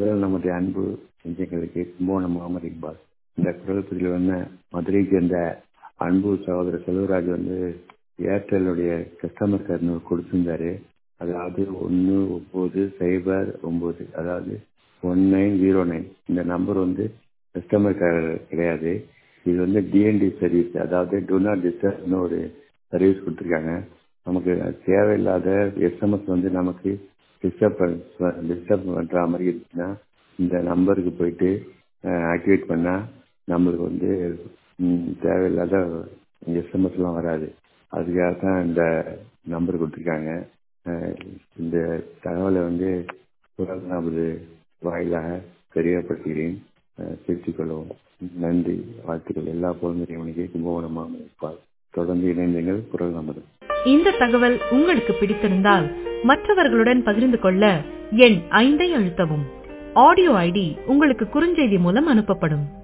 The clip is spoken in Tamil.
முதல் நமது அன்பு நெஞ்சங்களுக்கு கும்போணம் முகமது இக்பால் இந்த குரல் பதிவில் வந்து மதுரையை சேர்ந்த அன்பு சகோதரர் செல்வராஜ் வந்து ஏர்டெல்லுடைய கஸ்டமர் கேர் கொடுத்திருந்தாரு அதாவது ஒன்று ஒம்பது சைபர் ஒம்பது அதாவது ஒன் நைன் ஜீரோ நைன் இந்த நம்பர் வந்து கஸ்டமர் கேர் கிடையாது இது வந்து டிஎன்டி சர்வீஸ் அதாவது டு நாட் டிஸ்டர்ப்னு ஒரு சர்வீஸ் கொடுத்துருக்காங்க நமக்கு தேவையில்லாத எஸ்எம்எஸ் வந்து நமக்கு டிஸ்டர்ப் டிஸ்டர்ப் பண்ணுற மாதிரி இருந்துச்சுன்னா இந்த நம்பருக்கு போயிட்டு ஆக்டிவேட் பண்ணால் நம்மளுக்கு வந்து தேவையில்லாத எஸ்எம்எஸ்லாம் வராது அதுக்காக தான் இந்த நம்பர் கொடுத்துருக்காங்க இந்த தகவலை வந்து நமது வாயிலாக தெரியப்படுத்துகிறேன் திருத்திக் கொள்ளவும் நன்றி வாழ்த்துக்கள் எல்லா பொழுதுமணிக்கு கும்பகோணமாக இருப்பார் தொடர்ந்து இணைந்தீங்கள் குரல் நமது இந்த தகவல் உங்களுக்கு பிடித்திருந்தால் மற்றவர்களுடன் பகிர்ந்து கொள்ள எண் ஐந்தை அழுத்தவும் ஆடியோ ஐடி உங்களுக்கு குறுஞ்செய்தி மூலம் அனுப்பப்படும்